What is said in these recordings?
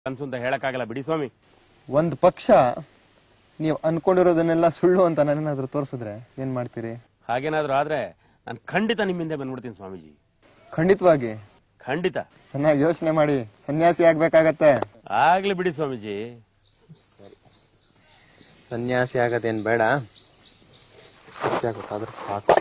ಕನ್ಸು ಅಂತ ಹೇಳಕ್ಕಾಗಲ್ಲ ಬಿಡಿ ಸ್ವಾಮಿ ಒಂದ್ ಪಕ್ಷ ನೀವು ಅನ್ಕೊಂಡಿರೋದನ್ನೆಲ್ಲ ಸುಳ್ಳು ಅಂತ ನನ್ನೇನಾದ್ರೂ ತೋರಿಸಿದ್ರೆ ಏನ್ ಮಾಡ್ತೀರಿ ಹಾಗೇನಾದ್ರೂ ಆದ್ರೆ ನಾನು ಖಂಡಿತ ನಿಮ್ಮಿಂದ ಬಂದ್ಬಿಡ್ತೀನಿ ಸ್ವಾಮೀಜಿ ಖಂಡಿತವಾಗಿ ಖಂಡಿತ ಚೆನ್ನಾಗಿ ಯೋಚನೆ ಮಾಡಿ ಸನ್ಯಾಸಿ ಆಗ್ಬೇಕಾಗತ್ತೆ ಆಗ್ಲಿ ಬಿಡಿ ಸ್ವಾಮೀಜಿ ಸನ್ಯಾಸಿ ಆಗದೇನ್ ಬೇಡ ಸತ್ಯ ಗೊತ್ತಾದ್ರೆ ಸಾಕು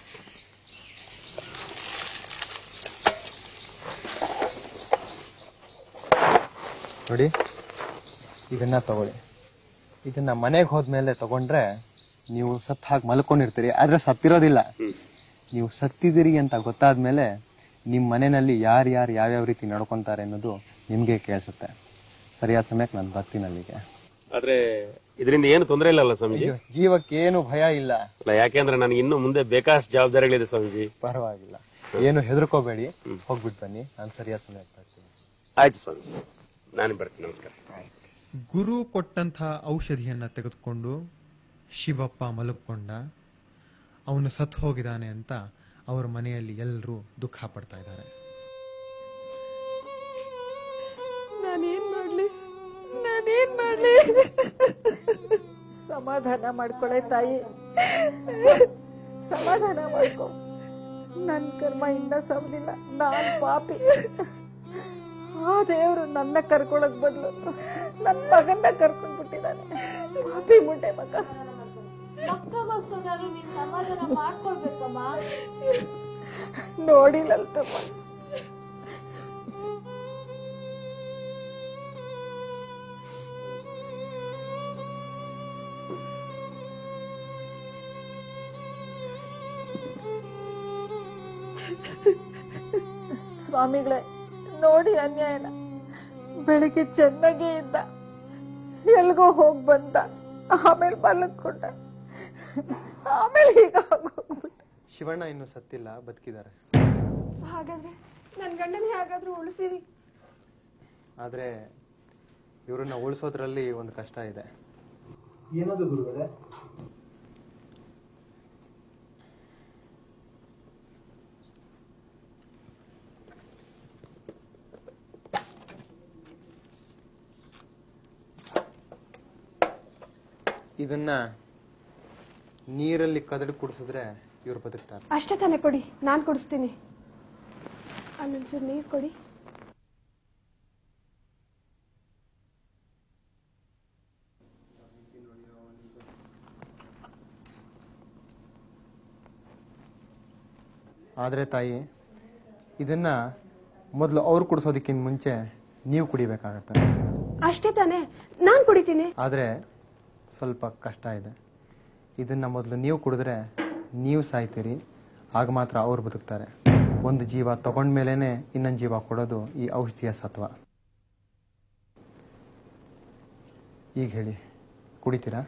ನೋಡಿ ಇದನ್ನ ತಗೊಳ್ಳಿ ಇದನ್ನ ಮನೆಗೆ ಹೋದ್ಮೇಲೆ ತಗೊಂಡ್ರೆ ನೀವು ಸತ್ ಹಾಗೆ ಮಲ್ಕೊಂಡಿರ್ತೀರಿ ಆದ್ರೆ ಸತ್ತಿರೋದಿಲ್ಲ ನೀವು ಸತ್ತಿದ್ದೀರಿ ಅಂತ ಗೊತ್ತಾದ್ಮೇಲೆ ನಿಮ್ ಮನೆಯಲ್ಲಿ ಯಾರು ಯಾರು ಯಾವ್ಯಾವ ರೀತಿ ನಡ್ಕೊಂತಾರೆ ಅನ್ನೋದು ನಿಮ್ಗೆ ಕೇಳಿಸುತ್ತೆ ಸರಿಯಾದ ಸಮಯಕ್ಕೆ ನಾನು ಬರ್ತೀನಿ ಅಲ್ಲಿಗೆ ಆದ್ರೆ ಇದರಿಂದ ಏನು ತೊಂದರೆ ಇಲ್ಲಲ್ಲ ಸ್ವಾಮೀಜಿ ಜೀವಕ್ಕೆ ಏನು ಭಯ ಇಲ್ಲ ಅಲ್ಲ ಯಾಕೆಂದ್ರೆ ನನಗೆ ಇನ್ನು ಮುಂದೆ ಬೇಕಾಷ್ಟು ಜವಾಬ್ದಾರಿಗಳಿದೆ ಸ್ವಾಮೀಜಿ ಪರವಾಗಿಲ್ಲ ಏನು ಹೆದರ್ಕೋಬೇಡಿ ಹೋಗ್ಬಿಟ್ಟು ಬನ್ನಿ ನಾನು ಸರಿಯಾದ ಸಮಯಕ್ಕೆ ಬರ್ತೀನಿ ಆಯ್ತು ಸ್ವಾಮೀಜಿ ನಾನು ಬರ್ತೀನಿ ನಮಸ್ಕಾರ ಗುರು ಕೊಟ್ಟಂಥ ಔಷಧಿಯನ್ನ ತೆಗೆದುಕೊಂಡು ಶಿವಪ್ಪ ಮಲಗಿಕೊಂಡ ಅವನು ಸತ್ತು ಹೋಗಿದ್ದಾನೆ ಅಂತ ಅವರ ಮನೆಯಲ್ಲಿ ಎಲ್ಲರೂ ದುಃಖ ಪಡ್ತಾ ಇದ್ದಾರೆ ನಾನೇನ್ ಮಾಡ್ಲಿ ನಾನೇನ್ ಮಾಡ್ಲಿ ಸಮಾಧಾನ ಮಾಡ್ಕೊಳೆ ತಾಯಿ ಸಮಾಧಾನ ಮಾಡ್ಕೊ ನನ್ ಕರ್ಮ ಇನ್ನ ಸವಲಿಲ್ಲ ನಾನ್ ಪಾಪಿ ಆ ದೇವ್ರು ನನ್ನ ಕರ್ಕೊಳಕ್ ಬದ್ಲು ನನ್ ಮಗನ್ನ ಕರ್ಕೊಂಡ್ ಬಿಟ್ಟಿದ್ದಾನೆ ಪಾಪಿ ಮುಂಡೆ ಮಗ ಮಕ್ಕಳಿಗೋಸ್ಕರ ನೀನ್ ಸಮಾಧಾನ ಮಾಡ್ಕೊಳ್ಬೇಕಮ್ಮ ನೋಡಿಲ್ಲಲ್ತಮ್ಮ ಸ್ವಾಮಿಗಳೇ ನೋಡಿ ಅನ್ಯಾಯನ ಬೆಳಿಗ್ಗೆ ಚೆನ್ನಾಗೇ ಇದ್ದ ಎಲ್ಗೋ ಹೋಗ್ ಬಂದ ಆಮೇಲೆ ಮಲಗ್ಕೊಂಡ ಆಮೇಲೆ ಈಗ ಹೋಗ್ಬಿಟ್ಟ ಶಿವಣ್ಣ ಇನ್ನು ಸತ್ತಿಲ್ಲ ಬದುಕಿದ್ದಾರೆ ಹಾಗಾದ್ರೆ ನನ್ ಗಂಡನ ಹೇಗಾದ್ರೂ ಉಳಿಸಿರಿ ಆದ್ರೆ ಇವ್ರನ್ನ ಉಳಿಸೋದ್ರಲ್ಲಿ ಒಂದು ಕಷ್ಟ ಇದೆ ಏನದು ಗುರುಗಳೇ ಇದನ್ನ ನೀರಲ್ಲಿ ಕದಡಿ ಕುಡಿಸಿದ್ರೆ ಇವ್ರು ಬದುಕ್ತಾರೆ ಅಷ್ಟೇ ತಾನೇ ಕೊಡಿ ನಾನು ಕೊಡಿಸ್ತೀನಿ ಅಲ್ಲೊಂಚೂರು ನೀರು ಕೊಡಿ ಆದ್ರೆ ತಾಯಿ ಇದನ್ನ ಮೊದಲು ಅವ್ರು ಕುಡಿಸೋದಕ್ಕಿಂತ ಮುಂಚೆ ನೀವು ಕುಡಿಬೇಕಾಗತ್ತೆ ಅಷ್ಟೇ ತಾನೇ ನಾನು ಕುಡಿತೀನಿ ಆದ್ರೆ ಸ್ವಲ್ಪ ಕಷ್ಟ ಇದೆ ಇದನ್ನ ಮೊದಲು ನೀವು ಕುಡಿದ್ರೆ ನೀವು ಸಾಯ್ತೀರಿ ಆಗ ಮಾತ್ರ ಅವ್ರು ಬದುಕ್ತಾರೆ ಒಂದು ಜೀವ ತಗೊಂಡ್ಮೇಲೇನೆ ಇನ್ನೊಂದು ಜೀವ ಕೊಡೋದು ಈ ಔಷಧಿಯ ಸತ್ವ ಈಗ ಹೇಳಿ ಕುಡಿತೀರಾ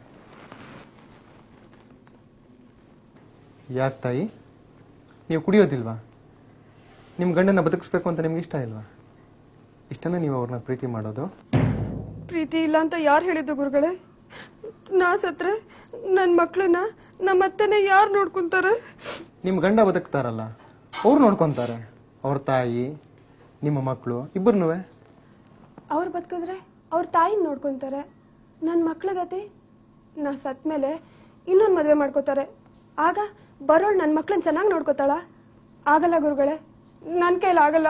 ಯಾಕೆ ತಾಯಿ ನೀವು ಕುಡಿಯೋದಿಲ್ವಾ ನಿಮ್ಮ ಗಂಡನ ಬದುಕಿಸ್ಬೇಕು ಅಂತ ನಿಮ್ಗೆ ಇಷ್ಟ ಇಲ್ವಾ ಇಷ್ಟನೇ ನೀವು ಅವ್ರನ್ನ ಪ್ರೀತಿ ಮಾಡೋದು ಪ್ರೀತಿ ಇಲ್ಲ ಅಂತ ಯಾರು ಹೇಳಿದ್ದು ಗುರುಗಳೇ ನಾ ಸತ್ರೆ ನನ್ನ ಮಕ್ಕಳನ್ನ ನಮ್ಮ ಅತ್ತೆನ ಯಾರು ನೋಡ್ಕೊಂತಾರೆ ನಿಮ್ ಗಂಡ ಬದುಕ್ತಾರಲ್ಲ ಅವ್ರು ನೋಡ್ಕೊಂತಾರೆ ಅವ್ರ ತಾಯಿ ನಿಮ್ಮ ಮಕ್ಕಳು ಇಬ್ಬರನ್ನೂ ಅವ್ರು ಬದುಕಿದ್ರೆ ಅವ್ರ ತಾಯಿನ ನೋಡ್ಕೊಂತಾರೆ ನನ್ನ ಮಕ್ಳ ಗತಿ ನಾ ಸತ್ ಮೇಲೆ ಇನ್ನೊಂದು ಮದುವೆ ಮಾಡ್ಕೋತಾರೆ ಆಗ ಬರೋಳು ನನ್ನ ಮಕ್ಳನ್ನ ಚೆನ್ನಾಗಿ ನೋಡ್ಕೋತಾಳ ಆಗಲ್ಲ ಗುರುಗಳೇ ನನ್ನ ಕೈಲಿ ಆಗಲ್ಲ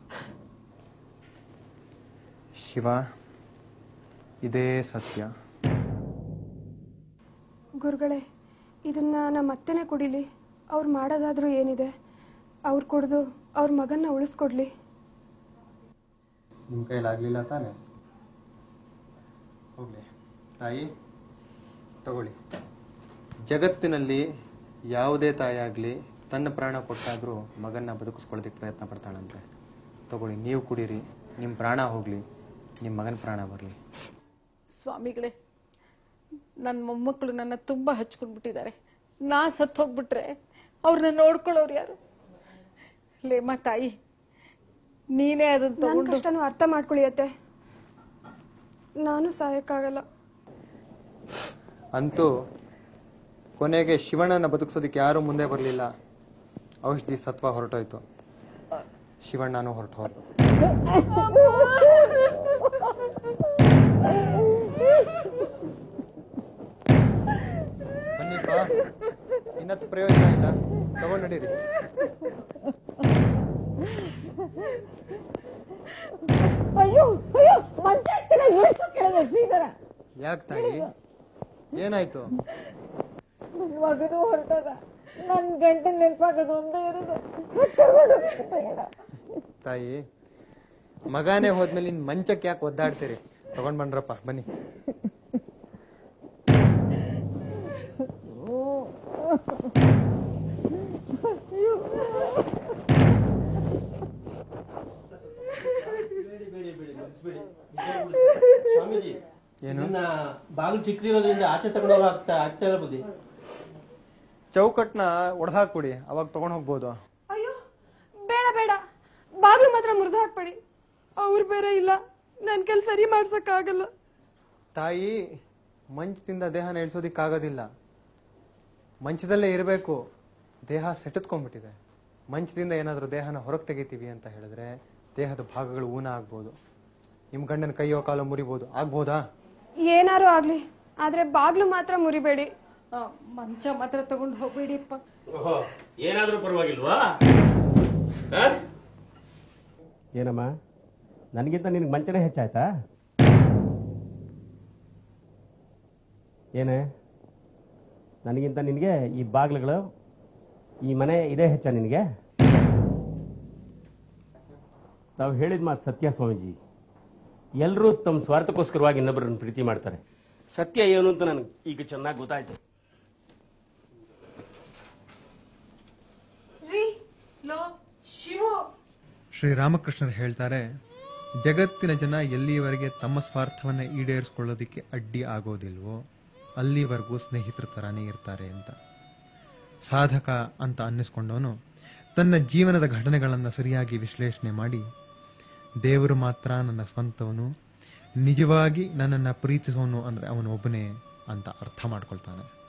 ಶಿವ ಇದೇ ಸತ್ಯ ಗುರುಗಳೇ ಇದನ್ನ ನಮ್ಮ ಅತ್ತೆನೇ ಕುಡಿಲಿ ಅವ್ರು ಮಾಡೋದಾದ್ರೂ ಏನಿದೆ ಅವ್ರು ಕುಡಿದು ಅವ್ರ ಮಗನ್ನ ಉಳಿಸ್ಕೊಡ್ಲಿ ನಿಮ್ ಕೈಲಾಗ್ಲಿಲ್ಲ ತಾನೆ ಹೋಗ್ಲಿ ತಾಯಿ ತಗೊಳ್ಳಿ ಜಗತ್ತಿನಲ್ಲಿ ಯಾವುದೇ ತಾಯಿ ಆಗ್ಲಿ ತನ್ನ ಪ್ರಾಣ ಕೊಟ್ಟಾದ್ರೂ ಮಗನ್ನ ಬದುಕಿಸ್ಕೊಳ್ಳೋದಕ್ಕೆ ಪ್ರಯತ್ನ ಪಡ್ತಾಳಂತೆ ತಗೊಳ್ಳಿ ನೀವು ಕುಡೀರಿ ನಿಮ್ಮ ಪ್ರಾಣ ಹೋಗ್ಲಿ ನಿಮ್ಮ ಮಗನ ಪ್ರಾಣ ಬರಲಿ ಸ್ವಾಮಿಗಳೇ ನನ್ನ ಮೊಮ್ಮಕ್ಕಳು ನನ್ನ ತುಂಬಾ ಹಚ್ಕೊಂಡ್ಬಿಟ್ಟಿದ್ದಾರೆ ನಾ ಸತ್ತು ಹೋಗ್ಬಿಟ್ರೆ ಅವ್ರನ್ನ ನೋಡ್ಕೊಳ್ಳೋರು ಯಾರು ಲೇಮ ತಾಯಿ ನೀನೇ ಅದನ್ನ ನನ್ನ ತಗೊಂಡು ಕಷ್ಟನೂ ಅರ್ಥ ಮಾಡ್ಕೊಳ್ಳಿ ಅತ್ತೆ ನಾನು ಸಾಯಕ್ಕಾಗಲ್ಲ ಅಂತೂ ಕೊನೆಗೆ ಶಿವಣ್ಣನ ಬದುಕಿಸೋದಕ್ಕೆ ಯಾರೂ ಮುಂದೆ ಬರಲಿಲ್ಲ ಔಷಧಿ ಸತ್ವ ಹೊರಟೋಯ್ತು ಶಿವಣ್ಣನೂ ಹೊರಟು ಹೋದ ನಡೀರಿ ಅಯ್ಯೋ ಅಯ್ಯೋ ಮಂಚ ಎತ್ತಿನ ಇಳಿಸು ಕೆಳಗೆ ಶ್ರೀಧರ ಯಾಕೆ ತಾಯಿ ಏನಾಯ್ತು ನನ್ ಮಗನು ಹೊರಟದ ನನ್ ಗಂಟೆ ನೆನಪಾಗೋದು ಒಂದೇ ಇರೋದು ತಗೊಂಡು ಹೋಗು ಬೇಡ ತಾಯಿ ಮಗಾನೇ ಹೋದ್ಮೇಲೆ ಇನ್ ಮಂಚಕ್ಕೆ ಯಾಕೆ ಒದ್ದಾಡ್ತೀರಿ ತಗೊಂಡ್ ಬಂದ್ರಪ್ಪ ಬನ್ನಿ ಸ್ವಾಮೀಜಿ ಏನು ಇದನ್ನ ಬಾಗಿಲು ಚಿಕ್ಕದಿರೋದ್ರಿಂದ ಆಚೆ ತಗೊಂಡೋಗ ಆಗ್ತಾ ಆಗ್ತಾ ಇಲ್ಲ ಬುದ್ಧಿ ಚೌಕಟ್ನ ಒಡೆದಾಕ್ಬಿಡಿ ಅವಾಗ ತಗೊಂಡ್ ಹೋಗ್ಬೋದು ಅಯ್ಯೋ ಬೇಡ ಬೇಡ ಬಾಗ್ಲು ಮಾತ್ರ ಮುರಿದು ಹಾಕ್ಬೇಡಿ ಅವ್ರು ಬೇರೆ ಇಲ್ಲ ನನ್ ಕೆಲ್ ಸರಿ ಮಾಡ್ಸಕ್ಕಾಗಲ್ಲ ತಾಯಿ ಮಂಚದಿಂದ ದೇಹನ ಇಳಿಸೋದಿಕ್ಕಾಗೋದಿಲ್ಲ ಮಂಚದಲ್ಲೇ ಇರಬೇಕು ದೇಹ ಸೆಟೆತ್ಕೊಂಡ್ಬಿಟ್ಟಿದೆ ಮಂಚದಿಂದ ಏನಾದರೂ ದೇಹನ ಹೊರಗೆ ತೆಗಿತೀವಿ ಅಂತ ಹೇಳಿದ್ರೆ ದೇಹದ ಭಾಗಗಳು ಊನ ಆಗ್ಬೋದು ನಿಮ್ ಗಂಡನ ಕೈಯೋ ಕಾಲೋ ಮುರಿಬೋದು ಆಗ್ಬೋದಾ ಏನಾರು ಆಗ್ಲಿ ಆದ್ರೆ ಬಾಗ್ಲು ಮಾತ್ರ ಮುರಿಬೇಡಿ ಆ, ಮಂಚ ಮಾತ್ರ ತಗೊಂಡು ಹೋಗ್ಬೇಡಿಪ್ಪ ಓಹೋ ಏನಾದ್ರೂ ಪರವಾಗಿಲ್ವಾ ಆ? ಏನಮ್ಮ ನನಗಿಂತ ನಿನಗೆ ಮಂಚನೇ ಹೆಚ್ಚಾಯ್ತಾ ಏನೇ ನನಗಿಂತ ನಿನಗೆ ಈ ಬಾಗಿಲುಗಳು ಈ ಮನೆ ಇದೇ ಹೆಚ್ಚ ನಿನಗೆ ತಾವು ಹೇಳಿದ ಮಾತು ಸತ್ಯ ಸ್ವಾಮೀಜಿ ಎಲ್ಲರೂ ತಮ್ಮ ಸ್ವಾರ್ಥಕ್ಕೋಸ್ಕರವಾಗಿ ಇನ್ನೊಬ್ಬರನ್ನು ಪ್ರೀತಿ ಮಾಡ್ತಾರೆ ಸತ್ಯ ಏನು ಅಂತ ನನಗೆ ಈಗ ಚೆನ್ನಾಗಿ ಗೊತ್ತಾಯ್ತು ಶ್ರೀರಾಮಕೃಷ್ಣರು ಹೇಳ್ತಾರೆ ಜಗತ್ತಿನ ಜನ ಎಲ್ಲಿಯವರೆಗೆ ತಮ್ಮ ಸ್ವಾರ್ಥವನ್ನ ಈಡೇರಿಸ್ಕೊಳ್ಳೋದಕ್ಕೆ ಅಡ್ಡಿ ಆಗೋದಿಲ್ವೋ ಅಲ್ಲಿವರೆಗೂ ಸ್ನೇಹಿತರ ತರಾನೇ ಇರ್ತಾರೆ ಅಂತ ಸಾಧಕ ಅಂತ ಅನ್ನಿಸ್ಕೊಂಡವನು ತನ್ನ ಜೀವನದ ಘಟನೆಗಳನ್ನು ಸರಿಯಾಗಿ ವಿಶ್ಲೇಷಣೆ ಮಾಡಿ ದೇವರು ಮಾತ್ರ ನನ್ನ ಸ್ವಂತವನು ನಿಜವಾಗಿ ನನ್ನನ್ನು ಪ್ರೀತಿಸೋನು ಅಂದ್ರೆ ಅವನು ಒಬ್ಬನೇ ಅಂತ ಅರ್ಥ ಮಾಡ್ಕೊಳ್ತಾನೆ